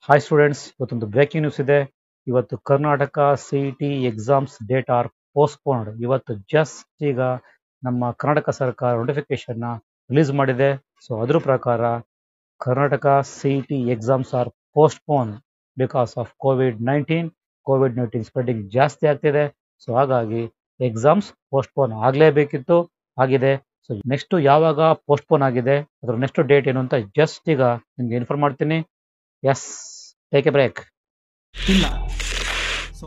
hi students ಇವತ್ತೊಂದು breaking news ಇದೆ ಇವತ್ತು Karnataka C T exams date are postponed ಇವತ್ತು ಜಸ್ಟ್ ಈಗ ನಮ್ಮ ಕರ್ನಾಟಕ ಸರ್ಕಾರ ನೋಟಿಫಿಕೇಶನ್ ರಿಲೀಸ್ ಮಾಡಿದೆ ಸೊ ಅದ್ರ ಪ್ರಕಾರ Karnataka C T exams are postpone because of COVID nineteen COVID nineteen spreading ಜಾಸ್ತಿ ಆಗ್ತಿದೆ ಸೊ ಹಾಗಾಗಿ ಎಕ್ಸಾಮ್ಸ್ ಪೋಸ್ಟ್ಪೋನ್ ಆಗಲೇಬೇಕಿತ್ತು ಆಗಿದೆ ಸೊ ನೆಕ್ಸ್ಟ್ ಯಾವಾಗ ಪೋಸ್ಟ್ಪೋನ್ ಆಗಿದೆ ಅದ್ರ ನೆಕ್ಸ್ಟ್ ಡೇಟ್ ಏನು ಅಂತ ಜಸ್ಟ್ ಈಗ ನಿಮ್ಗೆ ಇನ್ಫಾರ್ಮ್ ಮಾಡ್ತೀನಿ ಎಸ್ ಟೇಕ್ ಎ ಬ್ರೇಕ್ ಇಲ್ಲ so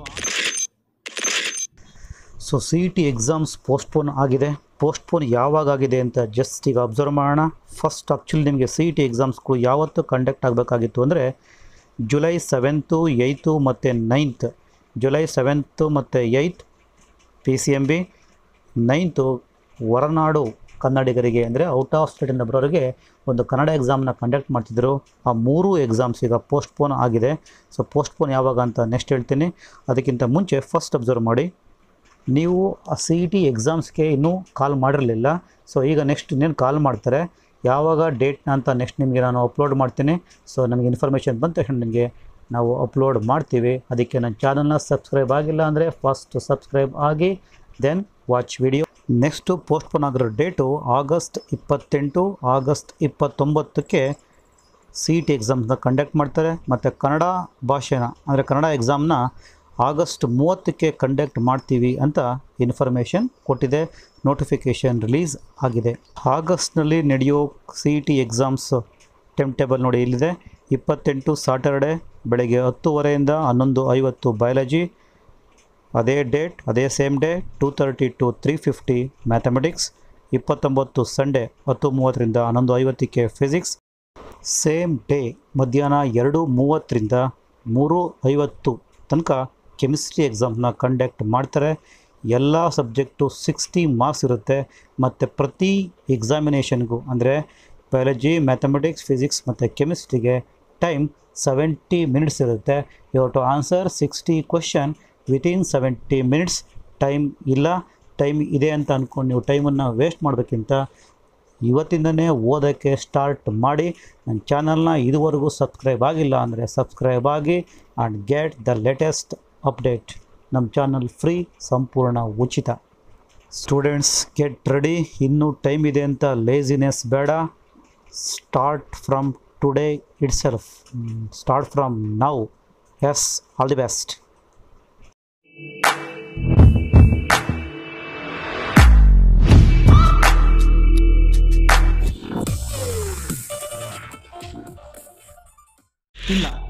so C E T exams postpone ಆಗಿದೆ ಪೋಸ್ಟ್ಪೋನ್ ಯಾವಾಗ ಆಗಿದೆ ಅಂತ ಜಸ್ಟ್ ಈಗ ಅಬ್ಸರ್ವ್ ಮಾಡೋಣ ಫಸ್ಟ್ ಆ್ಯಕ್ಚುಲಿ ನಿಮಗೆ ಸಿ ಇ ಟಿ ಎಕ್ಸಾಮ್ಸ್ಗಳು ಯಾವತ್ತು ಕಂಡಕ್ಟ್ ಆಗಬೇಕಾಗಿತ್ತು ಅಂದರೆ ಜುಲೈ ಸೆವೆಂತು ಏಯ್ತು ಮತ್ತು ನೈನ್ತ್ ಜುಲೈ ಸೆವೆಂತು ಮತ್ತು eighth P C M B ninth ಹೊರನಾಡು ಕನ್ನಡಿಗರಿಗೆ ಅಂದರೆ ಔಟ್ ಆಫ್ ಸ್ಟೇಟಿಂದ ಬರೋರಿಗೆ ಒಂದು ಕನ್ನಡ ಎಕ್ಸಾಮ್ನ ಕಂಡಕ್ಟ್ ಮಾಡ್ತಿದ್ರು ಆ ಮೂರು ಎಕ್ಸಾಮ್ಸ್ ಈಗ ಪೋಸ್ಟ್ಪೋನ್ ಆಗಿದೆ ಸೊ ಪೋಸ್ಟ್ಪೋನ್ ಯಾವಾಗ ಅಂತ ನೆಕ್ಸ್ಟ್ ಹೇಳ್ತೀನಿ ಅದಕ್ಕಿಂತ ಮುಂಚೆ ಫಸ್ಟ್ ಅಬ್ಸರ್ವ್ ಮಾಡಿ ನೀವು ಆ ಸಿ ಇ ಟಿ ಎಕ್ಸಾಮ್ಸ್ಗೆ ಇನ್ನೂ ಕಾಲ್ ಮಾಡಿರಲಿಲ್ಲ ಸೊ ಈಗ ನೆಕ್ಸ್ಟ್ ಇನ್ನೇನು ಕಾಲ್ ಮಾಡ್ತಾರೆ ಯಾವಾಗ ಡೇಟ್ನ ಅಂತ ನೆಕ್ಸ್ಟ್ ನಿಮಗೆ ನಾನು ಅಪ್ಲೋಡ್ ಮಾಡ್ತೀನಿ ಸೊ ನನಗೆ ಇನ್ಫಾರ್ಮೇಷನ್ ಬಂದ ತಕ್ಷಣ ನಿಮಗೆ ನಾವು ಅಪ್ಲೋಡ್ ಮಾಡ್ತೀವಿ ಅದಕ್ಕೆ ನನ್ನ ಚಾನಲ್ನ ಸಬ್ಸ್ಕ್ರೈಬ್ ಆಗಿಲ್ಲ ಅಂದರೆ ಫಸ್ಟ್ ಸಬ್ಸ್ಕ್ರೈಬ್ ಆಗಿ then watch video next postpone ಆಗಿರೋ ಡೇಟು ಆಗಸ್ಟ್ ಇಪ್ಪತ್ತೆಂಟು ಆಗಸ್ಟ್ ಇಪ್ಪತ್ತೊಂಬತ್ತಕ್ಕೆ ಸಿ ಇ ಟಿ ಎಕ್ಸಾಮ್ಸ್ನ ಕಂಡಕ್ಟ್ ಮಾಡ್ತಾರೆ ಮತ್ತು ಕನ್ನಡ ಭಾಷೆನ ಅಂದರೆ ಕನ್ನಡ ಎಕ್ಸಾಮ್ನ ಆಗಸ್ಟ್ ಮೂವತ್ತಕ್ಕೆ ಕಂಡಕ್ಟ್ ಮಾಡ್ತೀವಿ ಅಂತ ಇನ್ಫಾರ್ಮೇಷನ್ ಕೊಟ್ಟಿದೆ ನೋಟಿಫಿಕೇಷನ್ ರಿಲೀಸ್ ಆಗಿದೆ ಆಗಸ್ಟ್ನಲ್ಲಿ ನಡೆಯೋ C E T exams time table ನೋಡಿ ಇಲ್ಲಿದೆ ಇಪ್ಪತ್ತೆಂಟು ಸಾಟರ್ಡೆ ಬೆಳಗ್ಗೆ ಹತ್ತುವರೆಯಿಂದ ಹನ್ನೊಂದು ಐವತ್ತು ಬಯಾಲಜಿ ಅದೇ ಡೇಟ್ ಅದೇ same day two thirty to three fifty mathematics ಇಪ್ಪತ್ತೊಂಬತ್ತು ಸಂಡೇ ಹತ್ತು ಮೂವತ್ತರಿಂದ ಹನ್ನೊಂದು ಐವತ್ತಕ್ಕೆ ಫಿಸಿಕ್ಸ್ ಸೇಮ್ ಡೇ ಮಧ್ಯಾಹ್ನ ಎರಡು ಮೂವತ್ತರಿಂದ ಮೂರು ಐವತ್ತು ತನಕ ಕೆಮಿಸ್ಟ್ರಿ ಎಕ್ಸಾಮ್ನ ಕಂಡಕ್ಟ್ ಮಾಡ್ತಾರೆ ಎಲ್ಲ ಸಬ್ಜೆಕ್ಟು ಸಿಕ್ಸ್ಟಿ ಮಾರ್ಕ್ಸ್ ಇರುತ್ತೆ ಮತ್ತು ಪ್ರತಿ ಎಕ್ಸಾಮಿನೇಷನ್ಗೂ ಅಂದರೆ ಬಯಾಲಜಿ ಮ್ಯಾಥಮೆಟಿಕ್ಸ್ ಫಿಸಿಕ್ಸ್ ಮತ್ತು ಕೆಮಿಸ್ಟ್ರಿಗೆ ಟೈಮ್ ಸೆವೆಂಟಿ ಮಿನಿಟ್ಸ್ ಇರುತ್ತೆ you to answer sixty question within seventy minutes time ಇಲ್ಲ ಟೈಮ್ ಇದೆ ಅಂತ ಅಂದ್ಕೊಂಡು ನೀವು ಟೈಮನ್ನು ವೇಸ್ಟ್ ಮಾಡೋದಕ್ಕಿಂತ ಇವತ್ತಿಂದನೇ ಓದೋಕ್ಕೆ ಸ್ಟಾರ್ಟ್ ಮಾಡಿ ನನ್ನ ಚಾನಲ್ನ ಇದುವರೆಗೂ ಸಬ್ಸ್ಕ್ರೈಬ್ ಆಗಿಲ್ಲ ಅಂದರೆ ಸಬ್ಸ್ಕ್ರೈಬ್ ಆಗಿ and get the latest update ನಮ್ಮ ಚಾನಲ್ ಫ್ರೀ ಸಂಪೂರ್ಣ ಉಚಿತ ಸ್ಟೂಡೆಂಟ್ಸ್ ಗೆಟ್ ರೆಡಿ ಇನ್ನೂ ಟೈಮ್ ಇದೆ ಅಂತ ಲೇಸಿನೆಸ್ ಬೇಡ start from today itself start from now yes all the best ಇಲ್ಲ